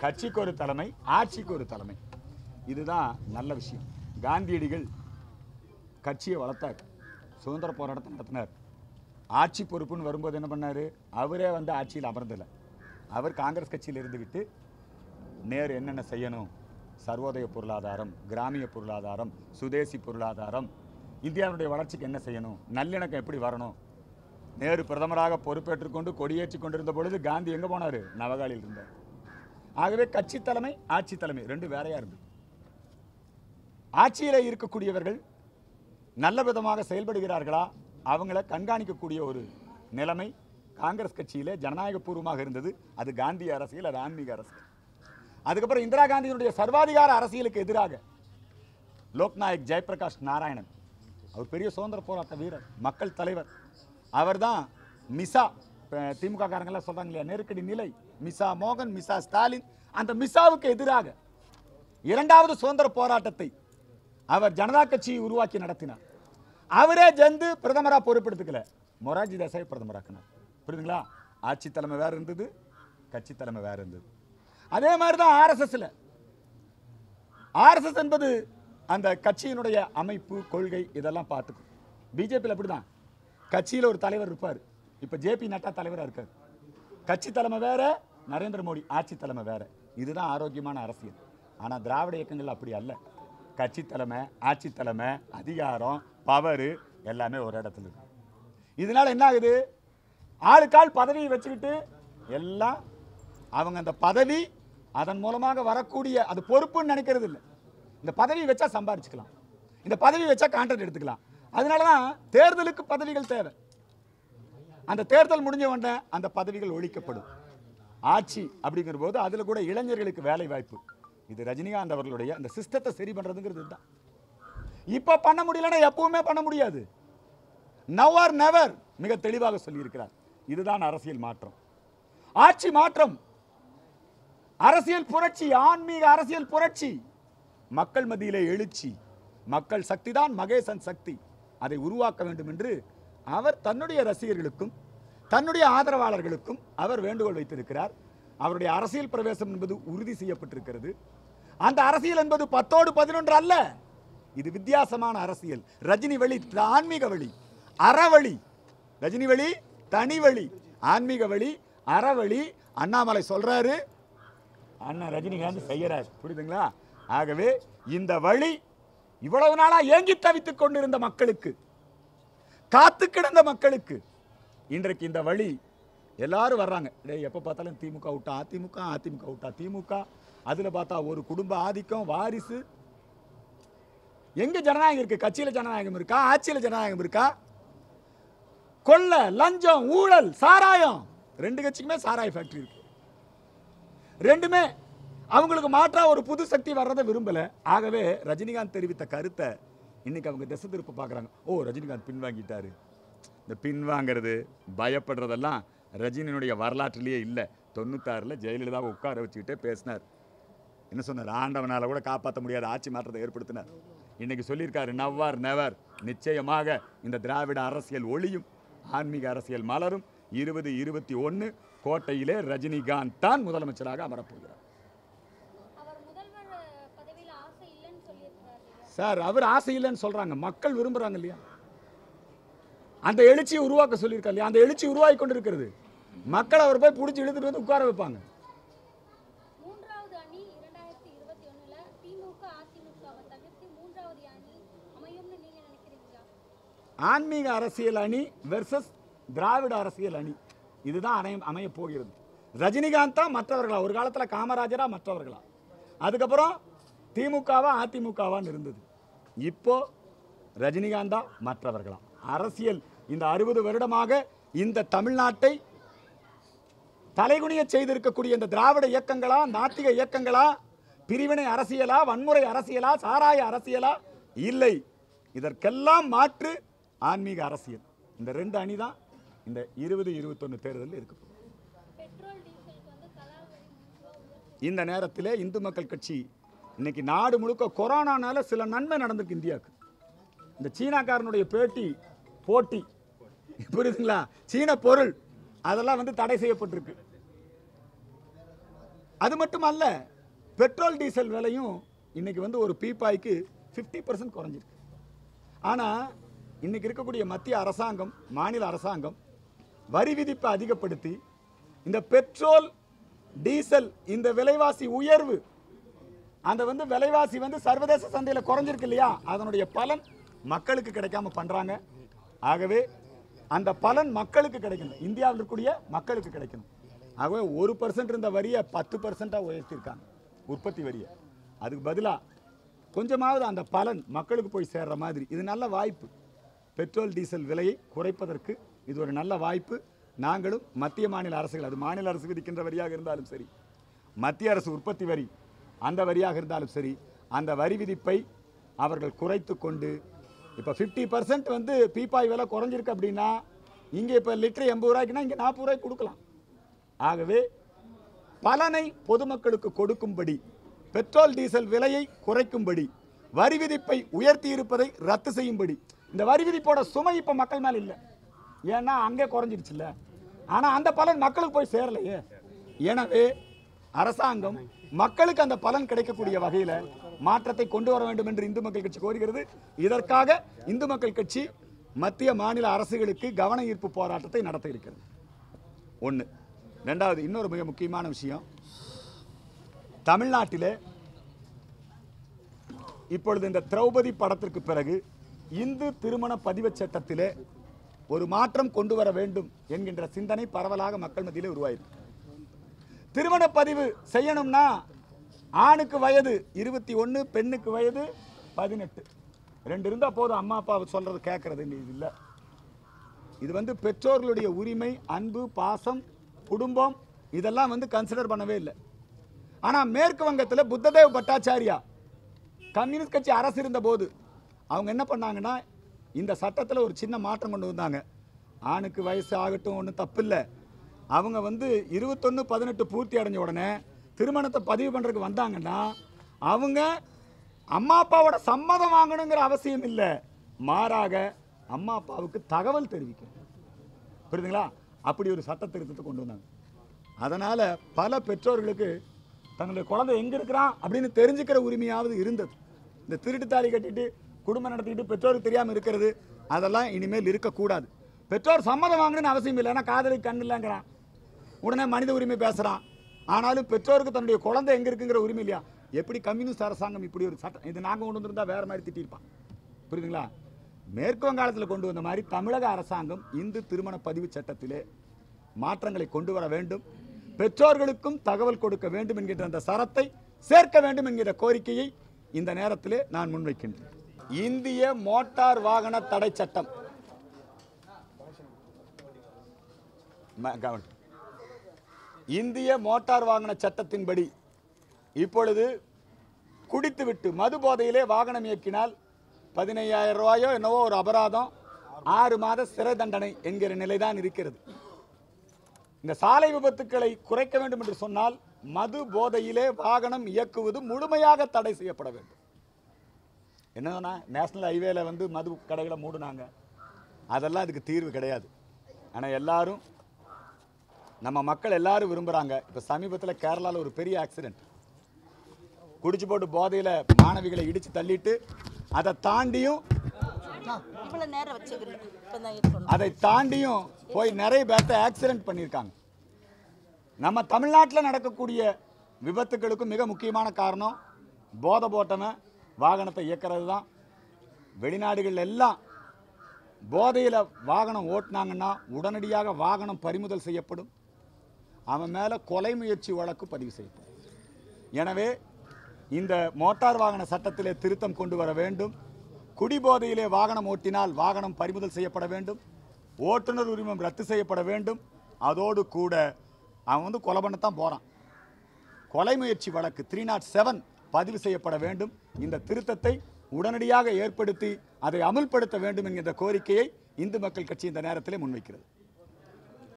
கட்சிக்கு ஒரு தலைமை ஆட்சிக்கு ஒரு தலைமை இதுதான் நல்ல விஷயம் காந்தியடிகள் கட்சியை வளர்த்தார் சுதந்திர போராட்டத்தை நடத்தினார் ஆட்சி பொறுப்புன்னு வரும்போது என்ன பண்ணார் அவரே வந்து ஆட்சியில் அமர்ந்தல அவர் காங்கிரஸ் கட்சியில் இருந்துக்கிட்டு நேரு என்னென்ன செய்யணும் சர்வோதய பொருளாதாரம் கிராமிய பொருளாதாரம் சுதேசி பொருளாதாரம் இந்தியாவுடைய வளர்ச்சிக்கு என்ன செய்யணும் நல்லிணக்கம் எப்படி வரணும் நேரு பிரதமராக பொறுப்பேற்றுக் கொண்டு கொடியேற்றி கொண்டிருந்த பொழுது காந்தி எங்கே போனார் நவகாலியில் இருந்தார் ஆகவே கட்சி தலைமை ஆட்சி தலைமை ரெண்டு வேறையா இருந்தது ஆட்சியில் இருக்கக்கூடியவர்கள் நல்ல விதமாக செயல்படுகிறார்களா அவங்கள கண்காணிக்கக்கூடிய ஒரு நிலைமை காங்கிரஸ் கட்சியிலே ஜனநாயக பூர்வமாக இருந்தது அது காந்திய அரசியல் அது ஆன்மீக அரசியல் அதுக்கப்புறம் இந்திரா காந்தியினுடைய சர்வாதிகார அரசியலுக்கு எதிராக லோக்நாயக் ஜெயபிரகாஷ் நாராயணன் அவர் பெரிய சுதந்திர போராட்ட வீரர் மக்கள் தலைவர் அவர்தான் மிசா இப்ப திமுக காரங்கெல்லாம் சொல்றாங்க இல்லையா நெருக்கடி நிலை மிசா மோகன் மிசா ஸ்டாலின் அந்த மிசாவுக்கு எதிராக இரண்டாவது சுதந்திர போராட்டத்தை அவர் ஜனதா கட்சியை உருவாக்கி நடத்தினார் அவரே ஜந்து பிரதமரா பொறுப்பெடுத்துக்கல மொரார்ஜி தேசாயை பிரதமராக்கினார் புரியுதுங்களா ஆட்சி தலைமை வேற இருந்தது கட்சி தலைமை வேற இருந்தது அதே மாதிரி தான் ஆர்எஸ்எஸ்ல ஆர்எஸ்எஸ் என்பது அந்த கட்சியினுடைய அமைப்பு கொள்கை இதெல்லாம் பார்த்துக்கும் பிஜேபியில் அப்படிதான் கட்சியில் ஒரு தலைவர் இருப்பார் இப்போ ஜேபி நட்டா தலைவராக இருக்கார் கட்சி தலைமை வேற நரேந்திர மோடி ஆட்சி தலைமை வேற இதுதான் ஆரோக்கியமான அரசியல் ஆனால் திராவிட இயக்கங்கள் அப்படி அல்ல கட்சி தலைமை ஆட்சி தலைமை அதிகாரம் பவரு எல்லாமே ஒரு இடத்துல இருக்கு இதனால என்ன ஆகுது ஆளுக்கால் பதவியை வச்சுக்கிட்டு எல்லாம் அவங்க அந்த பதவி அதன் மூலமாக வரக்கூடிய அது பொறுப்புன்னு நினைக்கிறது இல்லை இந்த பதவி வச்சா சம்பாரிச்சுக்கலாம் இந்த பதவி வச்சா கான்ட்ராக்ட் எடுத்துக்கலாம் அதனால தான் தேர்தலுக்கு பதவிகள் தேவை அந்த தேர்தல் முடிஞ்ச உடனே அந்த பதவிகள் ஒழிக்கப்படும் ஆட்சி அப்படிங்கிற போது அதில் கூட இளைஞர்களுக்கு வேலை வாய்ப்பு இது ரஜினிகாந்த் அவர்களுடைய அந்த சிஸ்டத்தை சரி பண்ணுறதுங்கிறது இதுதான் இப்போ பண்ண முடியலன்னா எப்பவுமே பண்ண முடியாது நவ் ஆர் நெவர் மிக தெளிவாக சொல்லியிருக்கிறார் இதுதான் அரசியல் மாற்றம் ஆட்சி மாற்றம் அரசியல் புரட்சி ஆன்மீக அரசியல் புரட்சி மக்கள் மத்தியிலே எழுச்சி மக்கள் சக்தி தான் மகேசன் சக்தி அதை உருவாக்க வேண்டும் என்று அவர் தன்னுடைய ரசிகர்களுக்கும் தன்னுடைய ஆதரவாளர்களுக்கும் அவர் வேண்டுகோள் வைத்திருக்கிறார் அவருடைய அரசியல் பிரவேசம் என்பது உறுதி செய்யப்பட்டிருக்கிறது அந்த அரசியல் என்பது பத்தோடு பதினொன்று அல்ல இது வித்தியாசமான அரசியல் ரஜினி வழி ஆன்மீக வழி அறவழி ரஜினி வழி தனி வழி ஆன்மீக வழி அறவழி அண்ணாமலை சொல்றாரு அண்ணன் ரஜினிகாந்த் செய்யறார் புரியுதுங்களா ஆகவே இந்த வழி இவ்வளவு நாளா ஏங்கி தவித்துக் கொண்டிருந்த மக்களுக்கு காத்து கிடந்த மக்களுக்கு இன்றைக்கு இந்த வழி எல்லாரும் வர்றாங்க டேய் எப்போ பார்த்தாலும் திமுக விட்டா அதிமுக அதிமுக விட்டா திமுக அதில் பார்த்தா ஒரு குடும்ப ஆதிக்கம் வாரிசு எங்க ஜனநாயகம் இருக்கு கட்சியில ஜனநாயகம் இருக்கா ஆட்சியில ஜனநாயகம் இருக்கா கொள்ள லஞ்சம் ஊழல் சாராயம் ரெண்டு கட்சிக்குமே சாராய ஃபேக்டரி இருக்கு ரெண்டுமே அவங்களுக்கு மாற்றா ஒரு புது சக்தி வர்றதை விரும்பல ஆகவே ரஜினிகாந்த் தெரிவித்த கருத்தை இன்னைக்கு அவங்க திசை திருப்ப பார்க்குறாங்க ஓ ரஜினிகாந்த் பின்வாங்கிட்டாரு இந்த பின்வாங்கிறது பயப்படுறதெல்லாம் ரஜினியினுடைய வரலாற்றிலேயே இல்லை தொண்ணூத்தாறில் ஜெயலலிதாவை உட்கார வச்சுக்கிட்டே பேசினார் என்ன சொன்னார் ஆண்டவனால கூட காப்பாற்ற முடியாத ஆட்சி மாற்றத்தை ஏற்படுத்தினார் இன்னைக்கு சொல்லியிருக்காரு நவ்வார் நெவர் நிச்சயமாக இந்த திராவிட அரசியல் ஒளியும் ஆன்மீக அரசியல் மலரும் இருபது இருபத்தி ஒன்று கோட்டையிலே ரஜினிகாந்த் தான் முதலமைச்சராக அமரப்போகிறார் அவர் முதல்வர் அஹ், பதவியில ஆசை இல்லைன்னு சொல்லியிருக்கிறார் இல்லையா? சார் அவர் ஆசை இல்லைன்னு சொல்றாங்க மக்கள் விரும்புறாங்க இல்லையா அந்த எழுச்சியை உருவாக்க சொல்லியிருக்காரு இல்லையா அந்த எழுச்சி உருவாகி கொண்டிருக்கிறது மக்கள் அவர் போய் பிடிச்சி இழுத்துட்டு வந்து உட்கார வைப்பாங்க மூன்றாவது அணி இரண்டாயிரத்தி இருபத்தி ஒண்ணுல திமுக அதிமுகவை தவிர்த்து மூன்றாவது அணி அமையும்னு நீங்க நினைக்கிறீங்களா ஆன்மீக அரசியல் அணி வெர்சஸ் திராவிட அரசியல் அணி இதுதான் அமைய அமைய போகிறது ரஜினிகாந்தா மற்றவர்களா ஒரு காலத்தில் காமராஜரா மற்றவர்களா அதுக்கப்புறம் திமுகவா அதிமுகவான்னு இருந்தது இப்போ ரஜினிகாந்தா மற்றவர்களா அரசியல் இந்த அறுபது வருடமாக இந்த தமிழ்நாட்டை தலைகுனிய செய்திருக்கக்கூடிய இந்த திராவிட இயக்கங்களா நாத்திக இயக்கங்களா பிரிவினை அரசியலா வன்முறை அரசியலா சாராய அரசியலா இல்லை இதற்கெல்லாம் மாற்று ஆன்மீக அரசியல் இந்த ரெண்டு அணி தான் இந்த இருபது இருபத்தொன்னு தேர்தலில் இருக்க போகுது. பெட்ரோல் டீசலுக்கு வந்து தலா வரி மூன்று ரூபா உயர்த்தி இந்த நேரத்தில் இந்து மக்கள் கட்சி இன்னைக்கு நாடு முழுக்க கொரோனானால சில நன்மை நடந்திருக்கு இந்தியாவுக்கு இந்த சீனாக்காரனுடைய பேட்டி போட்டி புரியுதுங்களா சீன பொருள் அதெல்லாம் வந்து தடை செய்யப்பட்டிருக்கு அது மட்டுமல்ல பெட்ரோல் டீசல் விலையும் இன்னைக்கு வந்து ஒரு பீப்பாய்க்கு ஃபிஃப்டி பர்சன்ட் குறைஞ்சிருக்கு ஆனால் இன்னைக்கு இருக்கக்கூடிய மத்திய அரசாங்கம் மாநில அரசாங்கம் வரி விதிப்பை அதிகப்படுத்தி இந்த பெட்ரோல் டீசல் இந்த விலைவாசி உயர்வு அந்த வந்து விலைவாசி வந்து சர்வதேச சந்தையில் குறைஞ்சிருக்கு இல்லையா அதனுடைய பலன் மக்களுக்கு கிடைக்காம பண்றாங்க ஆகவே அந்த பலன் மக்களுக்கு கிடைக்கணும் இந்தியாவில் இருக்கக்கூடிய மக்களுக்கு கிடைக்கணும் ஆகவே ஒரு பர்சன்ட் இருந்த வரியை பத்து பர்சன்டாக உயர்த்தியிருக்காங்க உற்பத்தி வரியை அதுக்கு பதிலாக கொஞ்சமாவது அந்த பலன் மக்களுக்கு போய் சேர்ற மாதிரி இது நல்ல வாய்ப்பு பெட்ரோல் டீசல் விலையை குறைப்பதற்கு இது ஒரு நல்ல வாய்ப்பு நாங்களும் மத்திய மாநில அரசுகள் அது மாநில அரசு விதிக்கின்ற வரியாக இருந்தாலும் சரி மத்திய அரசு உற்பத்தி வரி அந்த வரியாக இருந்தாலும் சரி அந்த வரி விதிப்பை அவர்கள் குறைத்து கொண்டு இப்போ ஃபிஃப்டி பர்சன்ட் வந்து பீப்பாய் விலை குறைஞ்சிருக்கு அப்படின்னா இங்கே இப்போ லிட்டர் எண்பது ரூபாய்க்குன்னா இங்கே நாற்பது ரூபாய்க்கு கொடுக்கலாம் ஆகவே பலனை பொதுமக்களுக்கு கொடுக்கும்படி பெட்ரோல் டீசல் விலையை குறைக்கும்படி வரி விதிப்பை உயர்த்தி இருப்பதை ரத்து செய்யும்படி இந்த வரி விதிப்போட சுமை இப்போ மக்கள் மேல இல்லை ஏன்னா அங்கே குறைஞ்சிருச்சுல்ல ஆனால் அந்த பலன் மக்களுக்கு போய் சேரலையே எனவே அரசாங்கம் மக்களுக்கு அந்த பலன் கிடைக்கக்கூடிய வகையில் மாற்றத்தை கொண்டு வர வேண்டும் என்று இந்து மக்கள் கட்சி கோருகிறது இதற்காக இந்து மக்கள் கட்சி மத்திய மாநில அரசுகளுக்கு கவன ஈர்ப்பு போராட்டத்தை நடத்த இருக்கிறது ஒன்று ரெண்டாவது இன்னொரு மிக முக்கியமான விஷயம் தமிழ்நாட்டிலே இப்பொழுது இந்த திரௌபதி படத்திற்கு பிறகு இந்து திருமண பதிவுச் சட்டத்திலே ஒரு மாற்றம் கொண்டு வர வேண்டும் என்கின்ற சிந்தனை பரவலாக மக்கள் மத்தியிலே உருவாயிருக்கு திருமண பதிவு செய்யணும்னா ஆணுக்கு வயது இருபத்தி ஒன்று பெண்ணுக்கு வயது பதினெட்டு ரெண்டு இருந்தால் போதும் அம்மா அப்பா சொல்றது கேட்கறது இது இல்லை இது வந்து பெற்றோர்களுடைய உரிமை அன்பு பாசம் குடும்பம் இதெல்லாம் வந்து கன்சிடர் பண்ணவே இல்லை ஆனால் மேற்கு வங்கத்தில் புத்ததேவ் பட்டாச்சாரியா கம்யூனிஸ்ட் கட்சி அரசு இருந்த போது அவங்க என்ன பண்ணாங்கன்னா இந்த சட்டத்தில் ஒரு சின்ன மாற்றம் கொண்டு வந்தாங்க ஆணுக்கு வயசு ஆகட்டும் ஒன்றும் தப்பு இல்லை அவங்க வந்து இருபத்தொன்று பதினெட்டு பூர்த்தி அடைஞ்ச உடனே திருமணத்தை பதிவு பண்ணுறதுக்கு வந்தாங்கன்னா அவங்க அம்மா அப்பாவோட சம்மதம் வாங்கணுங்கிற அவசியம் இல்லை மாறாக அம்மா அப்பாவுக்கு தகவல் தெரிவிக்கணும் புரியுதுங்களா அப்படி ஒரு சட்ட திருத்தத்தை கொண்டு வந்தாங்க அதனால பல பெற்றோர்களுக்கு தன்னுடைய குழந்தை எங்க இருக்கிறான் அப்படின்னு தெரிஞ்சுக்கிற உரிமையாவது இருந்தது இந்த திருட்டு தாலி கட்டிட்டு குடும்பம் நடத்திட்டு பெற்றோருக்கு தெரியாம இருக்கிறது அதெல்லாம் இனிமேல் இருக்கக்கூடாது பெற்றோர் சம்மதம் வாங்கணும்னு அவசியம் இல்லை ஏன்னா காதலுக்கு கண் இல்லைங்கிறான் உடனே மனித உரிமை பேசுறான் ஆனாலும் பெற்றோருக்கு தன்னுடைய குழந்தை எங்க இருக்குங்கிற உரிமை இல்லையா எப்படி கம்யூனிஸ்ட் அரசாங்கம் இப்படி ஒரு சட்டம் இது நாங்க கொண்டு வந்திருந்தா வேற மாதிரி திட்டிருப்பான் புரியுதுங்களா மேற்கு வங்காளத்தில் கொண்டு வந்த மாதிரி தமிழக அரசாங்கம் இந்து திருமண பதிவு சட்டத்திலே மாற்றங்களை கொண்டு வர வேண்டும் பெற்றோர்களுக்கும் தகவல் கொடுக்க வேண்டும் என்கின்ற அந்த சரத்தை சேர்க்க வேண்டும் என்கிற கோரிக்கையை இந்த நேரத்திலே நான் முன்வைக்கின்றேன் இந்திய மோட்டார் வாகன தடை சட்டம் ம- கவனம். இந்திய மோட்டார் வாகன சட்டத்தின்படி இப்பொழுது குடித்துவிட்டு மது போதையிலே வாகனம் இயக்கினால் பதினையாயிரம் ரூபாயோ என்னவோ ஒரு அபராதம் ஆறு மாத சிறை தண்டனை என்கிற நிலைதான் இருக்கிறது இந்த சாலை விபத்துக்களை குறைக்க வேண்டும் என்று சொன்னால் மது போதையிலே வாகனம் இயக்குவது முழுமையாக தடை செய்யப்பட வேண்டும் என்னன்னா நேஷனல் ஹைவேல வந்து மது கடைகளை மூடுனாங்க அதெல்லாம் அதுக்கு தீர்வு கிடையாது ஆனால் எல்லாரும் நம்ம மக்கள் எல்லாரும் விரும்புகிறாங்க இப்போ சமீபத்தில் கேரளாவில் ஒரு பெரிய ஆக்சிடென்ட் குடிச்சு போட்டு போதையில் மாணவிகளை இடித்து தள்ளிட்டு அதை தாண்டியும் இவ்வளோ நேரம் வச்சுக்கல இப்போ தான் இருக்கணும் அதை தாண்டியும் போய் நிறைய பேர்த்த ஆக்சிடென்ட் பண்ணியிருக்காங்க நம்ம தமிழ்நாட்டில் நடக்கக்கூடிய விபத்துகளுக்கு மிக முக்கியமான காரணம் போதை போட்டவன் வாகனத்தை இயக்கிறது தான் வெளிநாடுகள் எல்லாம் போதையில் வாகனம் ஓட்டினாங்கன்னா உடனடியாக வாகனம் பறிமுதல் செய்யப்படும் அவன் மேலே கொலை முயற்சி வழக்கு பதிவு செய்யப்படும் எனவே இந்த மோட்டார் வாகன சட்டத்திலே திருத்தம் கொண்டு வர வேண்டும் குடிபோதையிலே வாகனம் ஓட்டினால் வாகனம் பறிமுதல் செய்யப்பட வேண்டும் ஓட்டுநர் உரிமம் ரத்து செய்யப்பட வேண்டும் அதோடு கூட அவன் வந்து கொலை பண்ணத்தான் போகிறான் கொலை முயற்சி வழக்கு த்ரீ நாட் செவன் பதிவு செய்யப்பட வேண்டும் இந்த திருத்தத்தை உடனடியாக ஏற்படுத்தி அதை அமுல்படுத்த வேண்டும் என்கிற கோரிக்கையை இந்து மக்கள் கட்சி இந்த நேரத்திலே முன்வைக்கிறது